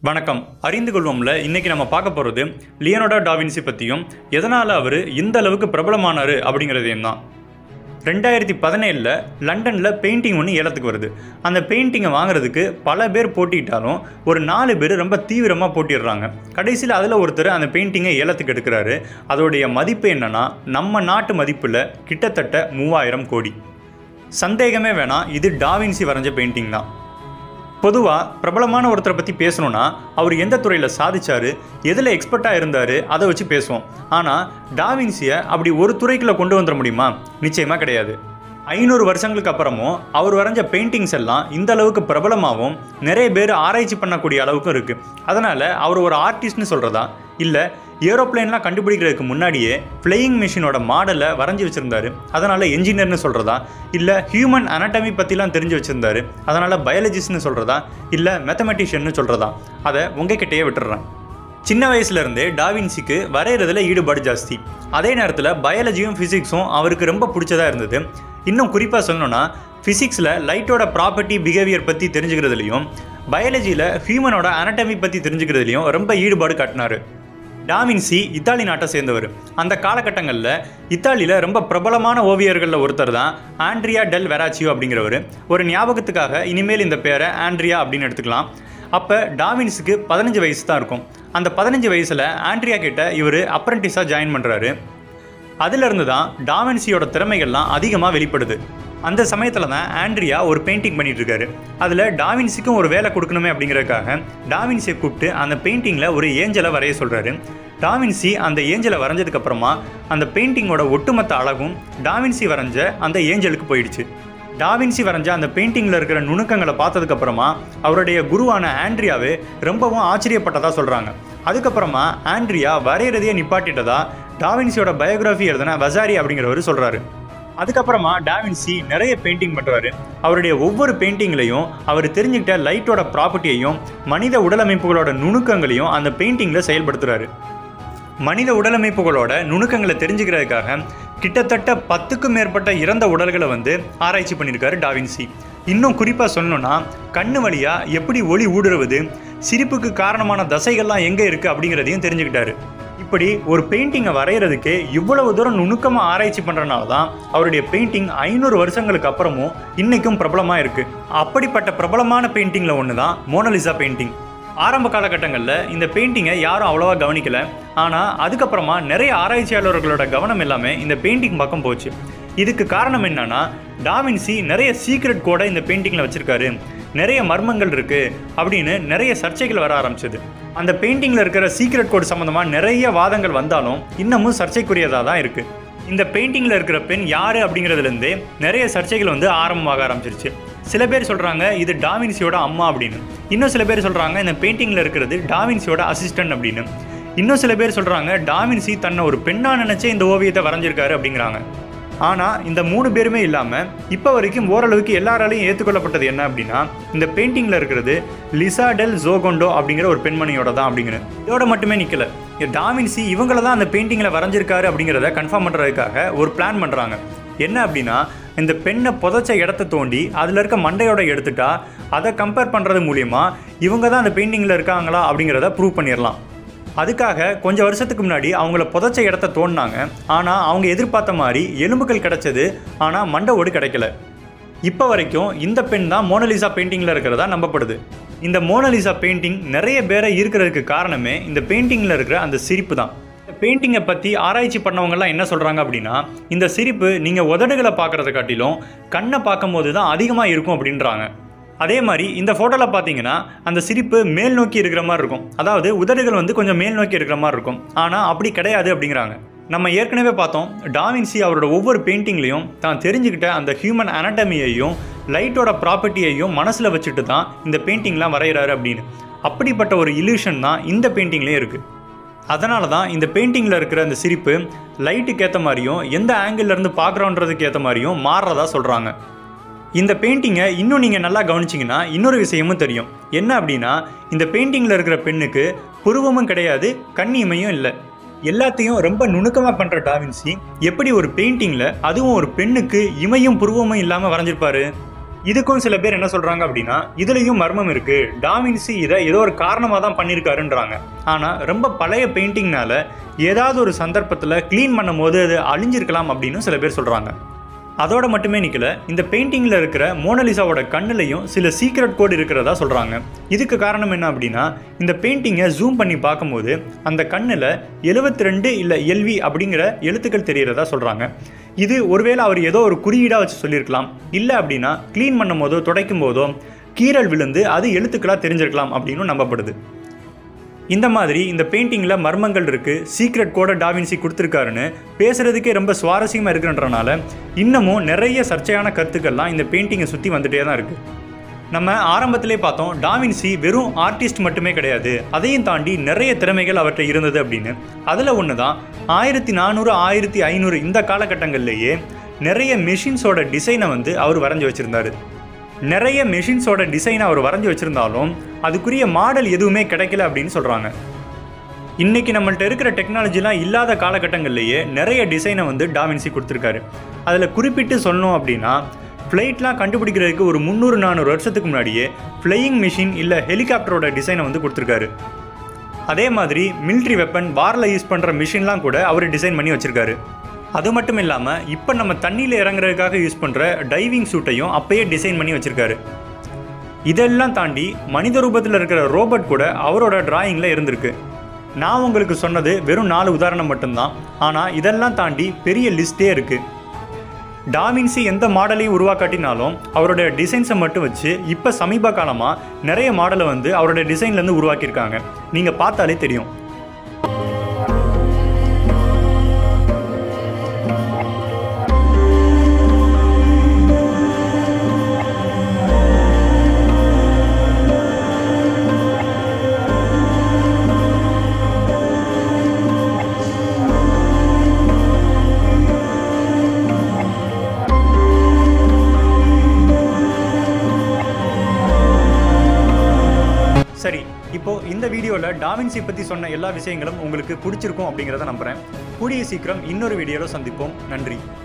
வணக்கம் அறிந்து கொள்வோம்ல இன்னைக்கு நம்ம பார்க்க போகிறது லியோனோடோ டாவின்சி பற்றியும் எதனால் அவர் இந்த அளவுக்கு பிரபலமானார் அப்படிங்கிறதையும் தான் ரெண்டாயிரத்தி பதினேழில் லண்டனில் பெயிண்டிங் ஒன்று ஏலத்துக்கு வருது அந்த பெயிண்டிங்கை வாங்குறதுக்கு பல பேர் போட்டிக்கிட்டாலும் ஒரு நாலு பேர் ரொம்ப தீவிரமாக போட்டிடுறாங்க கடைசியில் அதில் ஒருத்தர் அந்த பெயிண்டிங்கை ஏலத்துக்கு எடுக்கிறாரு அதோடைய மதிப்பு என்னன்னா நம்ம நாட்டு மதிப்பில் கிட்டத்தட்ட மூவாயிரம் கோடி சந்தேகமே வேணாம் இது டாவின்சி வரைஞ்ச பெயிண்டிங் தான் பொதுவாக பிரபலமான ஒருத்தரை பற்றி பேசணும்னா அவர் எந்த துறையில் சாதிச்சாரு எதில் எக்ஸ்பர்ட்டாக இருந்தார் அதை வச்சு பேசுவோம் ஆனால் டாவின்சியை அப்படி ஒரு துறைக்குள்ளே கொண்டு வந்துட முடியுமா நிச்சயமாக கிடையாது ஐநூறு வருஷங்களுக்கு அப்புறமும் அவர் வரைஞ்ச பெயிண்டிங்ஸ் எல்லாம் இந்த அளவுக்கு பிரபலமாகவும் நிறைய பேர் ஆராய்ச்சி பண்ணக்கூடிய அளவுக்கும் இருக்குது அதனால் அவர் ஒரு ஆர்டிஸ்ட்னு சொல்கிறதா இல்லை ஏரோப்ளேன்லாம் கண்டுபிடிக்கிறதுக்கு முன்னாடியே ஃப்ளையிங் மிஷினோட மாடலை வரைஞ்சி வச்சுருந்தாரு அதனால் என்ஜினியர்னு சொல்கிறதா இல்லை ஹியூமன் anatomy பற்றிலாம் தெரிஞ்சு வச்சுருந்தாரு அதனால் பயாலஜிஸ்ட்னு சொல்கிறதா இல்லை மேத்தமெட்டிஷியன்னு சொல்கிறதா அதை உங்ககிட்டயே விட்டுறேன் சின்ன வயசுலேருந்தே டாவின்சிக்கு வரைகிறதுல ஈடுபாடு ஜாஸ்தி அதே நேரத்தில் பயாலஜியும் ஃபிசிக்ஸும் அவருக்கு ரொம்ப பிடிச்சதா இருந்தது இன்னும் குறிப்பாக சொல்லணும்னா ஃபிசிக்ஸில் லைட்டோட ப்ராப்பர்ட்டி பிஹேவியர் பற்றி தெரிஞ்சுக்கிறதுலையும் பயாலஜியில் ஹியூமனோட anatomy பற்றி தெரிஞ்சுக்கிறதுலையும் ரொம்ப ஈடுபாடு காட்டினார் டாவின்சி இத்தாலி நாட்டை சேர்ந்தவர் அந்த காலகட்டங்களில் இத்தாலியில் ரொம்ப பிரபலமான ஓவியர்களில் ஒருத்தர் தான் ஆண்ட்ரியா டெல் வெராச்சியோ அப்படிங்கிறவர் ஒரு ஞாபகத்துக்காக இனிமேல் இந்த பேரை ஆண்ட்ரியா அப்படின்னு எடுத்துக்கலாம் அப்போ டாவின்ஸுக்கு பதினஞ்சு வயசு தான் இருக்கும் அந்த பதினஞ்சு வயசில் ஆண்ட்ரியா கிட்ட இவர் அப்ரண்டிஸாக ஜாயின் பண்ணுறாரு அதிலிருந்து தான் டாவின்சியோட திறமைகள்லாம் அதிகமாக வெளிப்படுது அந்த சமயத்தில் தான் ஆண்ட்ரியா ஒரு பெயிண்டிங் பண்ணிட்டு இருக்காரு அதில் டாவின்சிக்கும் ஒரு வேலை கொடுக்கணுமே அப்படிங்கிறதுக்காக டாவின்சியை கூப்பிட்டு அந்த பெயிண்டிங்கில் ஒரு ஏஞ்சலை வரைய சொல்கிறாரு டாவின்சி அந்த ஏஞ்சலை வரைஞ்சதுக்கு அப்புறமா அந்த பெயிண்டிங்கோட ஒட்டுமொத்த அழகும் டாவின்சி வரைஞ்ச அந்த ஏஞ்சலுக்கு போயிடுச்சு டாவின்சி வரைஞ்ச அந்த பெயிண்டிங்கில் இருக்கிற நுணுக்கங்களை பார்த்ததுக்கு அப்புறமா அவருடைய குருவான ஆண்ட்ரியாவே ரொம்பவும் ஆச்சரியப்பட்டதா சொல்கிறாங்க அதுக்கப்புறமா ஆண்ட்ரியா வரைகிறதையே நிப்பாட்டிட்டதா டாவின்சியோட பயோகிராஃபி எழுதின வசாரி அப்படிங்கிறவர் சொல்கிறாரு அதுக்கப்புறமா டாவின்சி நிறைய பெயிண்டிங் பண்ணுறாரு அவருடைய ஒவ்வொரு பெயிண்டிங்லையும் அவர் தெரிஞ்சுக்கிட்ட லைட்டோட ப்ராப்பர்ட்டியையும் மனித உடலமைப்புகளோட நுணுக்கங்களையும் அந்த பெயிண்டிங்கில் செயல்படுத்துறாரு மனித உடலமைப்புகளோட நுணுக்கங்களை தெரிஞ்சுக்கிறதுக்காக கிட்டத்தட்ட பத்துக்கும் மேற்பட்ட இறந்த உடல்களை வந்து ஆராய்ச்சி பண்ணியிருக்காரு டாவின்சி இன்னும் குறிப்பாக சொல்லணும்னா கண்ணு வழியாக எப்படி ஒளி ஊடுருவது சிரிப்புக்கு காரணமான தசைகள்லாம் எங்கே இருக்குது அப்படிங்கிறதையும் தெரிஞ்சுக்கிட்டாரு இப்படி ஒரு பெயிண்டிங்கை வரைகிறதுக்கு இவ்வளவு தூரம் நுணுக்கமாக ஆராய்ச்சி பண்ணுறனால தான் அவருடைய பெயிண்டிங் ஐநூறு வருஷங்களுக்கு அப்புறமும் இன்னைக்கும் பிரபலமாக இருக்குது அப்படிப்பட்ட பிரபலமான பெயிண்டிங்கில் ஒன்று தான் மோனலிசா பெயிண்டிங் ஆரம்ப காலகட்டங்களில் இந்த பெயிண்டிங்கை யாரும் அவ்வளோவா கவனிக்கல ஆனால் அதுக்கப்புறமா நிறைய ஆராய்ச்சியாளர்களோட கவனம் எல்லாமே இந்த பெயிண்டிங் பக்கம் போச்சு இதுக்கு காரணம் என்னன்னா டாவின்சி நிறைய சீக்ரெட் கோடை இந்த பெயிண்டிங்கில் வச்சிருக்காரு நிறைய மர்மங்கள் இருக்கு அப்படின்னு நிறைய சர்ச்சைகள் வர ஆரம்பிச்சது அந்த பெயிண்டிங்கில் இருக்கிற சீக்ரெட் கோட் சம்மந்தமாக நிறைய வாதங்கள் வந்தாலும் இன்னமும் சர்ச்சைக்குரியதாக தான் இருக்குது இந்த பெயிண்டிங்கில் இருக்கிற பெண் யார் அப்படிங்கிறதுலேருந்தே நிறைய சர்ச்சைகள் வந்து ஆரம்பமாக ஆரம்பிச்சிருச்சு சில பேர் சொல்கிறாங்க இது டாவின்சியோட அம்மா அப்படின்னு இன்னும் சில பேர் சொல்கிறாங்க இந்த பெயிண்டிங்கில் இருக்கிறது டாவின்சியோட அசிஸ்டன்ட் அப்படின்னு இன்னும் சில பேர் சொல்கிறாங்க டாவின்சி தன்னை ஒரு பெண்ணாக நினச்சே இந்த ஓவியத்தை வரைஞ்சிருக்காரு அப்படிங்கிறாங்க ஆனால் இந்த மூணு பேருமே இல்லாமல் இப்போ வரைக்கும் ஓரளவுக்கு எல்லாராலையும் ஏற்றுக்கொள்ளப்பட்டது என்ன அப்படின்னா இந்த பெயிண்டிங்கில் இருக்கிறது லிசா டெல் ஜோகோண்டோ அப்படிங்கிற ஒரு பெண்மணியோட தான் அப்படிங்கிற இதோட மட்டுமே நிற்கல டாவின்சி இவங்கள தான் அந்த பெயிண்டிங்கில் வரைஞ்சிருக்காரு அப்படிங்கிறத கன்ஃபார்ம் பண்ணுறதுக்காக ஒரு பிளான் பண்ணுறாங்க என்ன அப்படின்னா இந்த பெண்ணை புதைச்ச இடத்த தோண்டி அதில் இருக்க மண்டையோட எடுத்துட்டா அதை கம்பேர் பண்ணுறது மூலியமா இவங்க தான் அந்த பெயிண்டிங்கில் இருக்காங்களா அப்படிங்கிறத ப்ரூவ் பண்ணிடலாம் அதுக்காக கொஞ்சம் வருஷத்துக்கு முன்னாடி அவங்கள புதைச்ச இடத்த தோண்டினாங்க ஆனால் அவங்க எதிர்பார்த்த மாதிரி எலும்புகள் கிடைச்சது ஆனால் மண்டை ஓடு கிடைக்கல இப்போ வரைக்கும் இந்த பெண் தான் மோனலிசா பெயிண்டிங்கில் இருக்கிறதா நம்பப்படுது இந்த மோனலிசா பெயிண்டிங் நிறைய பேரை இருக்கிறதுக்கு காரணமே இந்த பெயிண்டிங்கில் இருக்கிற அந்த சிரிப்பு தான் இந்த பெயிண்டிங்கை பற்றி ஆராய்ச்சி பண்ணவங்கலாம் என்ன சொல்கிறாங்க அப்படின்னா இந்த சிரிப்பு நீங்கள் உதடுகளை பார்க்குறத காட்டிலும் கண்ணை பார்க்கும்போது தான் அதிகமாக இருக்கும் அப்படின்றாங்க அதே மாதிரி இந்த ஃபோட்டோவில் பார்த்தீங்கன்னா அந்த சிரிப்பு மேல் நோக்கி இருக்கிற மாதிரி இருக்கும் அதாவது உதடுகள் வந்து கொஞ்சம் மேல் நோக்கி இருக்கிற மாதிரி இருக்கும் ஆனால் அப்படி கிடையாது அப்படிங்கிறாங்க நம்ம ஏற்கனவே பார்த்தோம் டாவின்சி அவரோட ஒவ்வொரு பெயிண்டிங்லேயும் தான் தெரிஞ்சுக்கிட்ட அந்த ஹியூமன் அனட்டமியையும் லைட்டோட ப்ராப்பர்ட்டியையும் மனசில் வச்சுட்டு தான் இந்த பெயிண்டிங்லாம் வரைகிறாரு அப்படின்னு அப்படிப்பட்ட ஒரு இல்யூஷன் தான் இந்த பெயிண்டிங்லேயே இருக்குது அதனால தான் இந்த பெயிண்டிங்கில் இருக்கிற அந்த சிரிப்பு லைட்டுக்கு ஏற்ற மாதிரியும் எந்த ஆங்கிள் இருந்து பார்க்குறோன்றதுக்கு ஏற்ற மாதிரியும் மாறுறதா சொல்கிறாங்க இந்த பெயிண்டிங்கை இன்னும் நீங்கள் நல்லா கவனிச்சிங்கன்னா இன்னொரு விஷயமும் தெரியும் என்ன அப்படின்னா இந்த பெயிண்டிங்கில் இருக்கிற பெண்ணுக்கு புருவமும் கிடையாது கண்ணியமையும் இல்லை எல்லாத்தையும் ரொம்ப நுணுக்கமாக பண்ணுற டாவின்சி எப்படி ஒரு பெயிண்டிங்கில் அதுவும் ஒரு பெண்ணுக்கு இமையும் புருவமும் இல்லாமல் வரைஞ்சிருப்பாரு இதுக்கும் சில பேர் என்ன சொல்றாங்க அப்படின்னா இதுலயும் மர்மம் இருக்கு டாவின்சி இதை ஏதோ ஒரு காரணமாக தான் பண்ணியிருக்காருன்றாங்க ஆனால் ரொம்ப பழைய பெயிண்டிங்னால ஏதாவது ஒரு சந்தர்ப்பத்தில் க்ளீன் பண்ணும் போது அது அழிஞ்சிருக்கலாம் அப்படின்னு சில பேர் சொல்றாங்க அதோட மட்டுமே நிற்கல இந்த பெயிண்டிங்கில் இருக்கிற மோனலிசாவோட கண்ணுலையும் சில சீக்ரெட் கோட் இருக்கிறதா சொல்கிறாங்க இதுக்கு காரணம் என்ன அப்படின்னா இந்த பெயிண்டிங்கை ஜூம் பண்ணி பார்க்கும்போது அந்த கண்ணில் எழுபத்தி ரெண்டு இல்லை எல்வி அப்படிங்கிற எழுத்துக்கள் தெரியறதா சொல்கிறாங்க இது ஒருவேளை அவர் ஏதோ ஒரு குறியீடாக வச்சு சொல்லியிருக்கலாம் இல்லை அப்படின்னா க்ளீன் பண்ணும் போதோ துடைக்கும் போதோ கீறல் விழுந்து அது எழுத்துக்களாக தெரிஞ்சிருக்கலாம் அப்படின்னு நம்பப்படுது இந்த மாதிரி இந்த பெயிண்டிங்கில் மர்மங்கள் இருக்குது சீக்ரெட் கோட டாவின்சி கொடுத்துருக்காருன்னு பேசுகிறதுக்கே ரொம்ப சுவாரஸ்யமாக இருக்குன்றனால இன்னமும் நிறைய சர்ச்சையான கருத்துக்கள்லாம் இந்த பெயிண்டிங்கை சுற்றி வந்துட்டே தான் இருக்குது நம்ம ஆரம்பத்திலே பார்த்தோம் டாவின்சி வெறும் ஆர்டிஸ்ட் மட்டுமே கிடையாது அதையும் தாண்டி நிறைய திறமைகள் அவர்கிட்ட இருந்தது அப்படின்னு அதில் ஒன்று தான் ஆயிரத்தி நானூறு ஆயிரத்தி ஐநூறு இந்த காலகட்டங்கள்லேயே நிறைய மெஷின்ஸோட டிசைனை வந்து அவர் வரைஞ்சி வச்சுருந்தாரு நிறைய மெஷின்ஸோட டிசைனை அவர் வரைஞ்சி வச்சுருந்தாலும் அதுக்குரிய மாடல் எதுவுமே கிடைக்கல அப்படின்னு சொல்கிறாங்க இன்னைக்கு நம்மள்ட்ட இருக்கிற டெக்னாலஜிலாம் இல்லாத காலகட்டங்கள்லேயே நிறைய டிசைனை வந்து டாவின்சி கொடுத்துருக்காரு அதில் குறிப்பிட்டு சொன்னோம் அப்படின்னா ஃப்ளைட்லாம் கண்டுபிடிக்கிறதுக்கு ஒரு முந்நூறு நானூறு வருஷத்துக்கு முன்னாடியே ஃப்ளையிங் மிஷின் இல்லை ஹெலிகாப்டரோட டிசைனை வந்து கொடுத்துருக்காரு அதே மாதிரி மிலிட்ரி வெப்பன் வாரில் யூஸ் பண்ணுற மிஷின்லாம் கூட அவர் டிசைன் பண்ணி வச்சுருக்காரு அது மட்டும் இல்லாமல் இப்போ நம்ம தண்ணியில் இறங்குறதுக்காக யூஸ் பண்ணுற டைவிங் சூட்டையும் அப்பயே டிசைன் பண்ணி வச்சுருக்காரு இதெல்லாம் தாண்டி மனித ரூபத்தில் இருக்கிற ரோபோட் கூட அவரோட டிராயிங்கில் இருந்திருக்கு நான் உங்களுக்கு சொன்னது வெறும் நாலு உதாரணம் மட்டும்தான் ஆனால் இதெல்லாம் தாண்டி பெரிய லிஸ்ட்டே இருக்குது டாவின்சி எந்த மாடலையும் உருவாக்காட்டினாலும் அவரோட டிசைன்ஸை மட்டும் வச்சு இப்போ சமீப காலமாக நிறைய மாடலை வந்து அவரோட டிசைன்லேருந்து உருவாக்கியிருக்காங்க நீங்கள் பார்த்தாலே தெரியும் சரி இப்போ இந்த வீடியோவில் டாவின்சி பற்றி சொன்ன எல்லா விஷயங்களும் உங்களுக்கு பிடிச்சிருக்கும் அப்படிங்கிறத நம்புகிறேன் கூடிய சீக்கிரம் இன்னொரு வீடியோவில் சந்திப்போம் நன்றி